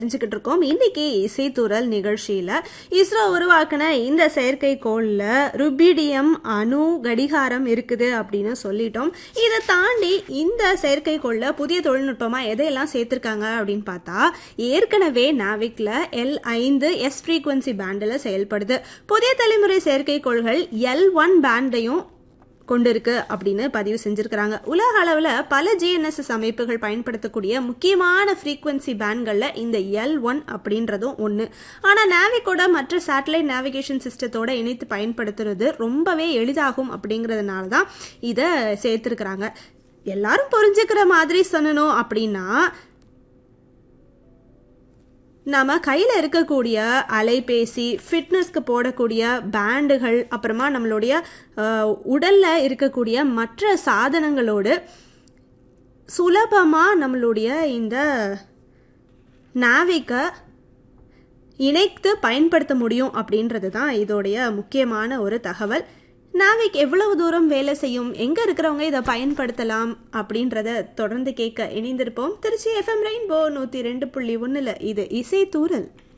தெரிஞ்சுக்கிட்டு இருக்கோம் இன்னைக்கு இசைத்தூரல் நிகழ்ச்சியில இஸ்ரோ உருவாக்கின இந்த செயற்கைக்கோள்ல ருபீடியம் அணு கடிகாரம் இருக்குது அப்படின்னு சொல்லிட்டோம் இதை தாண்டி இந்த செயற்கைக்கோள்ல புதிய தொழில்நுட்பமா எதையெல்லாம் சேர்த்திருக்காங்க அப்படின்னு பார்த்தா ஏற்கனவே நாவிக்ல எல் ஐந்து எஸ் ஃப்ரீக்வன்சி பேண்டில் செயல்படுது புதிய தலைமுறை செயற்கைக்கோள்கள் எல் ஒன் பேண்டையும் கொண்டிருக்கு அப்படின்னு பதிவு செஞ்சிருக்கிறாங்க உலக அளவில் பல ஜிஎன்எஸ்எஸ் அமைப்புகள் பயன்படுத்தக்கூடிய முக்கியமான ஃப்ரீக்வன்சி பேண்ட்களில் இந்த எல் ஒன் அப்படின்றதும் ஒன்று ஆனால் நேவிக்கோட மற்ற சேட்டலைட் நேவிகேஷன் சிஸ்டத்தோட இணைத்து பயன்படுத்துறது ரொம்பவே எளிதாகும் அப்படிங்கிறதுனால தான் இதை சேர்த்துருக்குறாங்க எல்லாரும் புரிஞ்சுக்கிற மாதிரி சொல்லணும் அப்படின்னா நம்ம கையில் இருக்கக்கூடிய அலைபேசி ஃபிட்னஸ்க்கு போடக்கூடிய பேண்டுகள் அப்புறமா நம்மளுடைய உடலில் இருக்கக்கூடிய மற்ற சாதனங்களோடு சுலபமாக நம்மளுடைய இந்த நாவிக்கை இணைத்து பயன்படுத்த முடியும் அப்படின்றது தான் இதோடைய முக்கியமான ஒரு தகவல் நாவிக் எவ்வளவு தூரம் வேலை செய்யும் எங்கே இருக்கிறவங்க இதை பயன்படுத்தலாம் அப்படின்றத தொடர்ந்து கேட்க இணைந்திருப்போம் திருச்சி எஃப்எம் ரெயின்போ நூற்றி ரெண்டு புள்ளி ஒன்றில் இது இசை தூரல்